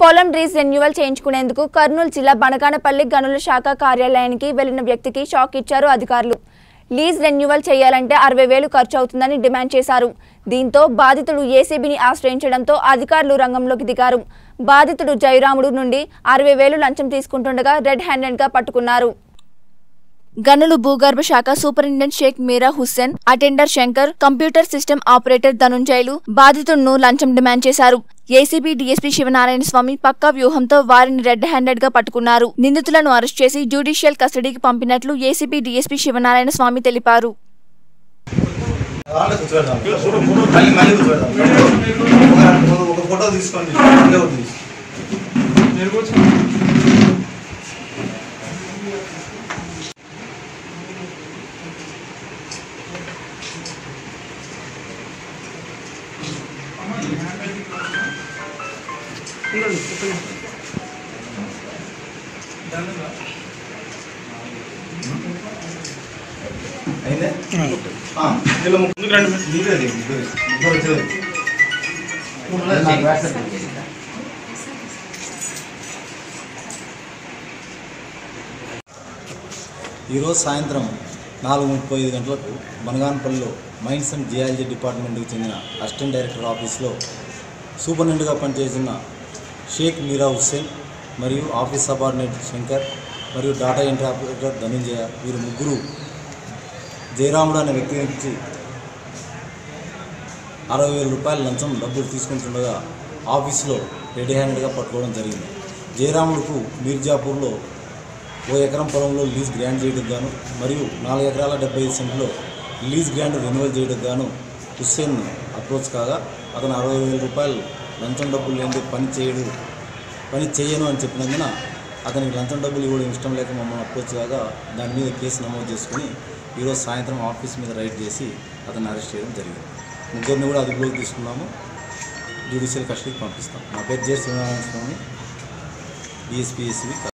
పొలం రీస్ రెన్యువల్ చేయించుకునేందుకు కర్నూలు జిల్లా బనగానపల్లి గనుల శాఖ కార్యాలయానికి వెళ్లిన వ్యక్తికి షాక్ ఇచ్చారు అధికారులు లీజ్ రెన్యువల్ చేయాలంటే అరవై వేలు ఖర్చు అవుతుందని డిమాండ్ చేశారు దీంతో బాధితుడు ఏసీబీని ఆశ్రయించడంతో అధికారులు రంగంలోకి దిగారు బాధితుడు జయరాముడు నుండి అరవై వేలు లంచం తీసుకుంటుండగా రెడ్ హ్యాండెడ్ గా పట్టుకున్నారు గనులు భూగర్భ శాఖ superintendent Sheikh Meera Hussain attender Shankar computer system operator Dhanunjayulu బాధితులను లంచం డిమాండ్ చేశారు ఏసీబీ డీఎస్పీ శివనారాయణ స్వామి పక్కా వ్యూహంతో వారిని రెడ్ హ్యాండెడ్ గా పట్టుకున్నారు నిందితులను అరెస్ట్ చేసి జ్యుడిషియల్ కస్టడీకి పంపినట్లు ఏసీబీ డీఎస్పీ శివనారాయణ స్వామి తెలిపారు దాంట్లో కూర్చోబెడదాం. మళ్ళీ మళ్ళీ కూర్చోబెడదాం. ఒక- ఒక ఫోటో తీసుకోండి ఇదే ఒకటి తీసుకో. అయిందే? ఆ, ఇందులో ముగ్గురు రండి మీరు. మీరే రండి, ముగ్గురు. ముగ్గురు వచ్చేది. నాకు వాట్సాప్ చేయండి. ఈరోజు సాయంత్రం నాలుగు ముప్పై ఐదు గంటలకు బనగానపల్లిలో మైన్స్ అండ్ జియాలజీ డిపార్ట్మెంట్కి చెందిన అసిస్టెంట్ డైరెక్టర్ ఆఫీస్లో సూపరింటెండెంట్గా పనిచేస్తున్న షేక్ మీరా హుస్సేన్ మరియు ఆఫీస్ సబార్డినేట్ శంకర్ మరియు డాటా ఎంట్రీ ఆపరేటర్ ధనంజయ వీరు ముగ్గురు జయరాముడు అనే వ్యక్తి నుంచి అరవై వేల రూపాయల లంచం డబ్బులు తీసుకుంటుండగా ఆఫీస్లో రెడీ హ్యాండెడ్గా పట్టుకోవడం జరిగింది జయరాముడుకు మీర్జాపూర్లో ఓ ఎకరం పొలంలో లీజ్ గ్రాంట్ చేయడానికి గాను మరియు నాలుగు ఎకరాల డెబ్బై ఐదు సెంట్లో లీజ్ గ్రాంట్ రెన్యువల్ చేయడానికి గాను హుస్సేన్ అప్రోచ్ కాగా అతను అరవై వేల రూపాయలు లంచం డబ్బులు లేని పని చేయడు పని చేయను అని చెప్పినందున అతనికి లంచం డబ్బులు ఇవ్వడం ఇష్టం లేక మమ్మల్ని అప్రోచ్ కాగా దాని మీద కేసు నమోదు చేసుకుని ఈరోజు సాయంత్రం ఆఫీస్ మీద రైడ్ చేసి అతన్ని అరెస్ట్ చేయడం జరిగింది ముగ్గురిని కూడా అదుపులోకి తీసుకున్నాము జ్యుడిషియల్ కస్టడీకి పంపిస్తాం నా పేరు జే శ్రీనారాయణ స్వామి డిఎస్పీఎస్సీ